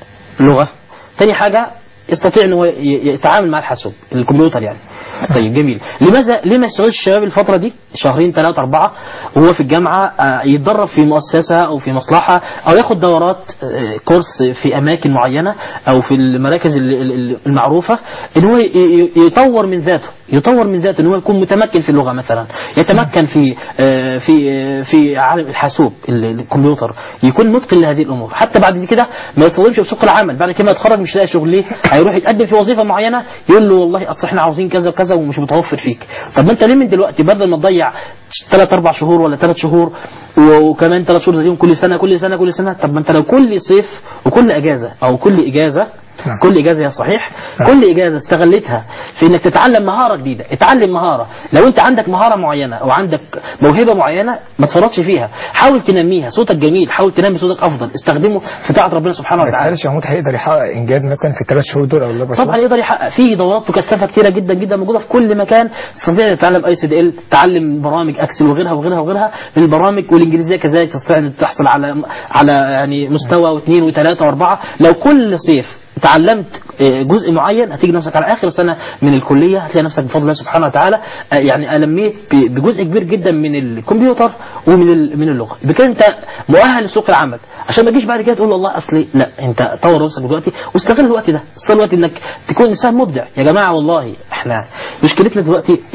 لغه ثاني حاجه يستطيع ان هو ي- يتعامل مع الحاسوب الكمبيوتر يعني طيب جميل لماذا ليه ما يشتغلش الشباب الفتره دي شهرين ثلاثه اربعه وهو في الجامعه آه، يتدرب في مؤسسه او في مصلحه او ياخد دورات آه، كورس في اماكن معينه او في المراكز ال- ال- ال- المعروفه ان هو ي- ي- يطور من ذاته يطور من ذاته ان هو يكون متمكن في اللغه مثلا يتمكن في آه، في آه، في عالم الحاسوب ال- الكمبيوتر يكون متقن لهذه الامور حتى بعد كده ما يصطدمش في سوق العمل بعد كده ما يتخرج مش لاقي شغل ليه هيروح يتقدم في وظيفه معينه يقول له والله اصل احنا عاوزين كذا وكذا ومش متوفر فيك طب ما انت ليه من دلوقتي بدل ما تضيع ثلاث اربع شهور ولا ثلاث شهور و- وكمان ثلاث شهور زيهم كل سنه كل سنه كل سنه طب ما انت لو كل صيف وكل اجازه او كل اجازه نعم. كل اجازه يا صحيح نعم. كل اجازه استغلتها في انك تتعلم مهاره جديده اتعلم مهاره لو انت عندك مهاره معينه او عندك موهبه معينه ما تفرطش فيها حاول تنميها صوتك جميل حاول تنمي صوتك افضل استخدمه في طاعه ربنا سبحانه بس وتعالى هل شهموت هيقدر يحقق انجاز مثلا في الثلاث شهور دول او الاربع شهور طبعا يقدر يحقق فيه دورات مكثفه كثيره جدا جدا موجوده في كل مكان تستطيع تتعلم اي سي دي ال تتعلم برامج اكسل وغيرها وغيرها وغيرها من البرامج والانجليزيه كذلك تستطيع ان تحصل على على يعني مستوى واثنين وثلاثه واربعه لو كل صيف تعلمت آه، جزء معين هتيجي نفسك على اخر سنه من الكليه هتلاقي نفسك بفضل الله سبحانه وتعالى آه، يعني الميت ب- بجزء كبير جدا من الكمبيوتر ومن ال- من اللغه بكده انت مؤهل لسوق العمل عشان ما تجيش بعد كده تقول والله اصلي لا انت طور نفسك دلوقتي واستغل الوقت ده استغل الوقت انك تكون انسان مبدع يا جماعه والله احنا مشكلتنا دلوقتي ان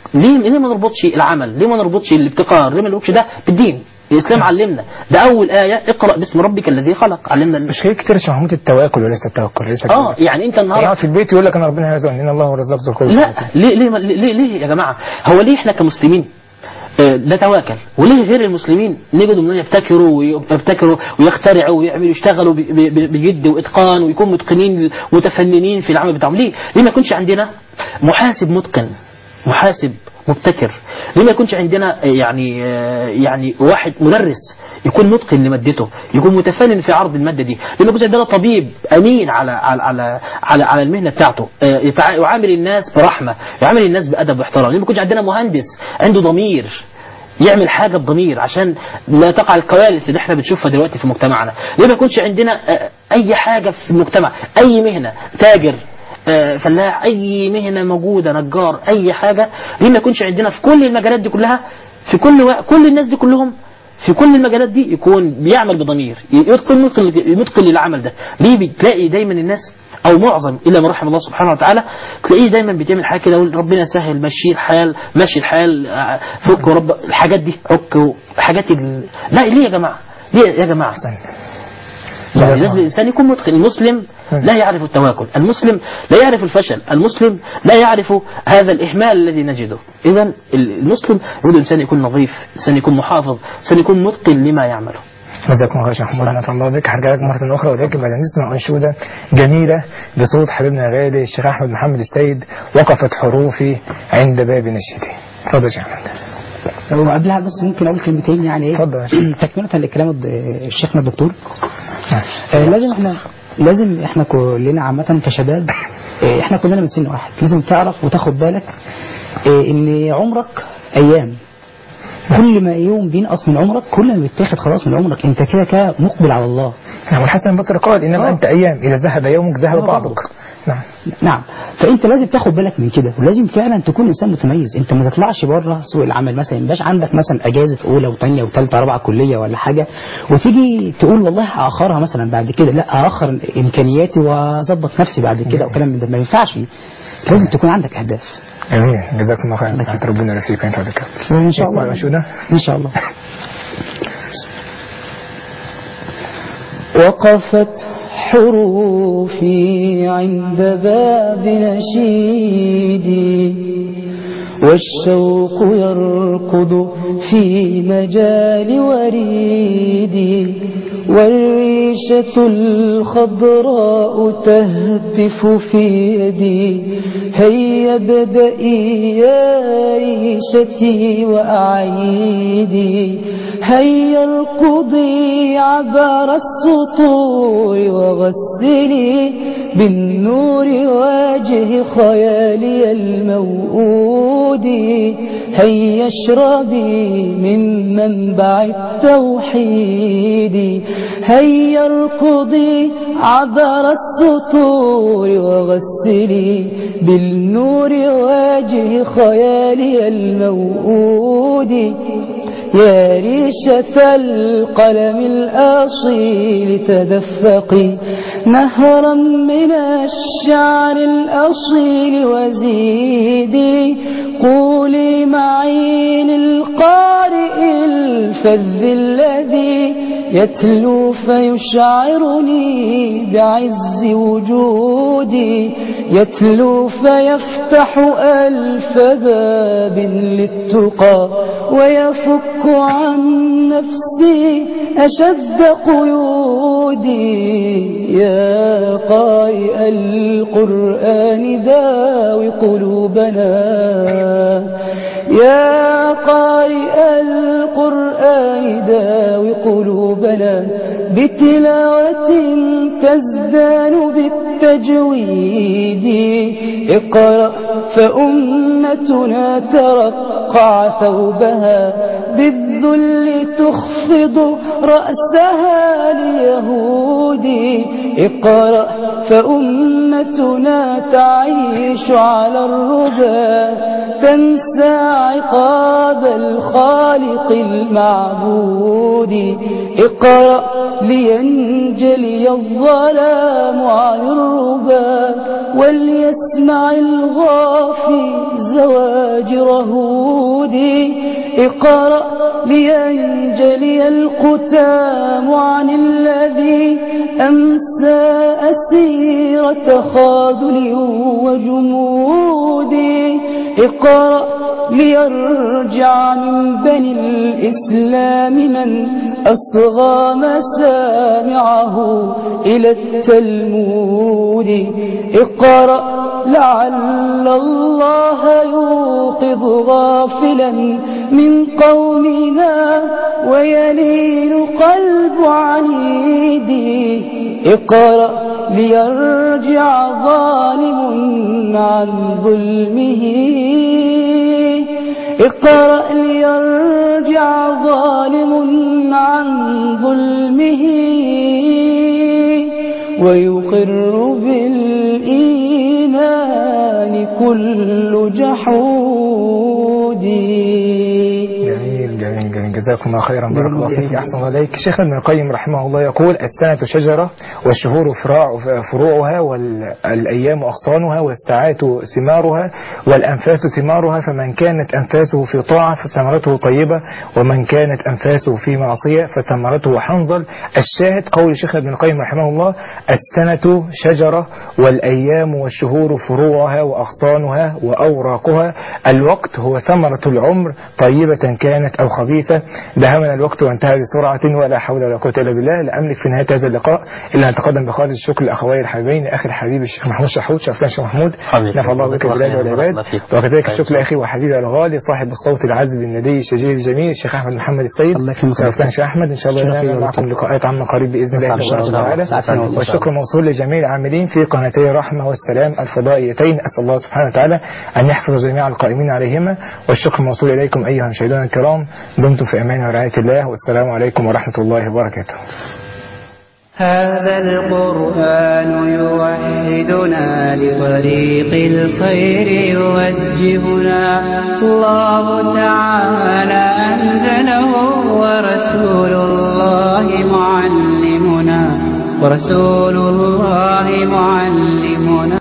ليه ليه ما نربطش العمل ليه ما نربطش الابتكار ليه ما نربطش ده بالدين الاسلام علمنا ده اول ايه اقرا باسم ربك الذي خلق علمنا مش كده كتير عشان محمود التواكل وليس التوكل ليس اه يعني انت النهارده يقعد في البيت يقول لك انا ربنا هيرزقني ان الله هو الرزاق ذو القوه لا ليه ليه ليه, ليه يا جماعه هو ليه احنا كمسلمين آه، نتواكل وليه غير المسلمين نجدوا انهم يبتكروا ويبتكروا ويخترعوا ويعملوا يشتغلوا ب- ب- بجد واتقان ويكونوا متقنين متفننين في العمل بتاعهم ليه؟ ليه ما يكونش عندنا محاسب متقن محاسب مبتكر ليه ما يكونش عندنا آه، يعني آه، يعني واحد مدرس يكون متقن لمادته يكون متفنن في عرض الماده دي ليه ما يكونش عندنا طبيب امين على على على على, على المهنه بتاعته آه، يتع- يعامل الناس برحمه يعامل الناس بادب واحترام ليه ما يكونش عندنا مهندس عنده ضمير يعمل حاجة بضمير عشان لا تقع الكوارث اللي احنا بنشوفها دلوقتي في مجتمعنا ليه ما يكونش عندنا آه، اي حاجة في المجتمع اي مهنة تاجر آه، فلاح اي مهنة موجودة نجار اي حاجة ليه ما يكونش عندنا في كل المجالات دي كلها في كل و... كل الناس دي كلهم في كل المجالات دي يكون بيعمل بضمير يتقن متقن متقن للعمل ده ليه بتلاقي دايما الناس او معظم الا ما رحم الله سبحانه وتعالى تلاقيه دايما بيتعمل حاجه كده يقول ربنا يسهل مشي الحال مشي الحال آه، فك ورب الحاجات دي عك حاجات ال... لا ليه يا جماعه ليه يا جماعه يعني لازم الانسان يكون متقن المسلم لا يعرف التواكل المسلم لا يعرف الفشل المسلم لا يعرف هذا الاهمال الذي نجده اذا المسلم يريد الانسان يكون نظيف الانسان يكون محافظ الانسان يكون متقن لما يعمله جزاكم الله خير يا محمود نفع الله بك هرجع لك مرة أخرى ولكن بعد نسمع أنشودة جميلة بصوت حبيبنا الغالي الشيخ أحمد محمد السيد وقفت حروفي عند باب نشيدي اتفضل يا شيخ أحمد وقبلها بس ممكن اقول كلمتين يعني ايه اتفضل يا شيخ. تكمله لكلام الد- شيخنا الدكتور نعم. آه، لازم احنا لازم احنا كلنا عامة كشباب آه، احنا كلنا من سن واحد لازم تعرف وتاخد بالك آه، ان عمرك ايام كل ما يوم بينقص من عمرك كل ما بيتاخد خلاص من عمرك انت كده كده مقبل على الله نعم والحسن البصري قال إنما آه. أنت أيام إذا ذهب يومك ذهب آه. بعضك نعم نعم فانت لازم تاخد بالك من كده ولازم فعلا تكون انسان متميز انت ما تطلعش بره سوق العمل مثلا يبقاش عندك مثلا اجازه اولى وثانيه وثالثه رابعه كليه ولا حاجه وتيجي تقول والله هاخرها مثلا بعد كده لا هاخر امكانياتي واظبط نفسي بعد كده وكلام من ده ما ينفعش لازم تكون عندك اهداف جميل جزاكم الله خير سعادة ربنا يرسيك وينفع بك ان شاء الله الأنشودة ان شاء الله وقفت حروفي عند باب نشيدي والشوق يركض في مجال وريدي والريشة الخضراء تهتف في يدي هيا ابدئي يا ريشتي وأعيدي هيا اركضي عبر السطور وغسلي بالنور واجه خيالي الموؤود هيا اشربي من منبع التوحيد هيا اركضي عبر السطور وغسلي بالنور واجه خيالي الموؤود يا ريشة القلم الأصيل تدفقي نهرا من الشعر الأصيل وزيدي قولي معي للقارئ الفذ الذي يتلو فيشعرني بعز وجودي يتلو فيفتح ألف باب للتقى ويفك عن نفسي أشد قيودي يا قارئ القرآن داوي قلوبنا يا قارئ القرآن داوي قلوبنا بتلاوة تزدان بالتجويد اقرأ فأمتنا ترقع ثوبها بالذل تخفض رأسها ليهود اقرأ فأمتنا تعيش على الربا تنسى عقاب الخالق المعبود اقرأ لينجلي الظلام عن الربا وليسمع الغافي زواجر هودي اقرأ لينجلي الختام عن الذي أمسى أسيرة خاذل وجمود اقرأ ليرجع من بني الإسلام من أصغى مسامعه إلى التلمود اقرأ لعل الله يوقظ غافلا من قومنا ويلين قلب عنيدي اقرأ ليرجع ظالم عن ظلمه اقرأ ليرجع ظالم عن ظلمه ويقر بالإيمان كل جحود جميل جميل جميل جزاكم الله خيرا بارك الله فيك احسن الله عليك شيخ ابن القيم رحمه الله يقول السنة شجرة والشهور فراع فروعها والأيام أغصانها والساعات ثمارها والأنفاس ثمارها فمن كانت أنفاسه في طاعة فثمرته طيبة ومن كانت أنفاسه في معصية فثمرته حنظل الشاهد قول شيخ ابن القيم رحمه الله السنة شجرة والأيام والشهور فروعها وأغصانها وأوراقها الوقت هو ثمرة العمر طيبة كانت أو خبيثة دهمنا الوقت وانتهى بسرعة ولا حول ولا قوة إلا بالله لا أملك في نهاية هذا اللقاء إلا أن أتقدم بخالص الشكر لأخوي الحبيبين أخي الحبيب الشيخ محمود شحود شرفتنا الشيخ محمود حبيبي. نفع الله بك بارك البلاد الله والعباد فيك. وكذلك طيب. الشكر لأخي وحبيبي الغالي صاحب الصوت العذب الندي الشجير الجميل الشيخ أحمد محمد السيد الله يكرمك. شرفتنا الشيخ أحمد إن شاء الله شرف نعمل لي معكم لقاءات عامة قريب بإذن الله إن شاء تبارك الله. وتعالى سعدنا والله. والشكر موصول لجميع العاملين في قناتي الرحمة والسلام الفضائيتين أسأل الله سبحانه وتعالى أن يحفظ جميع القائمين عليهما والشكر موصول إليكم أيها المشاهدون الكرام دمتم في أمان ورعاية الله والسلام عليكم ورحمة الله وبركاته هذا القرآن يوحدنا لطريق الخير يوجهنا الله تعالى أنزله ورسول الله معلمنا ورسول الله معلمنا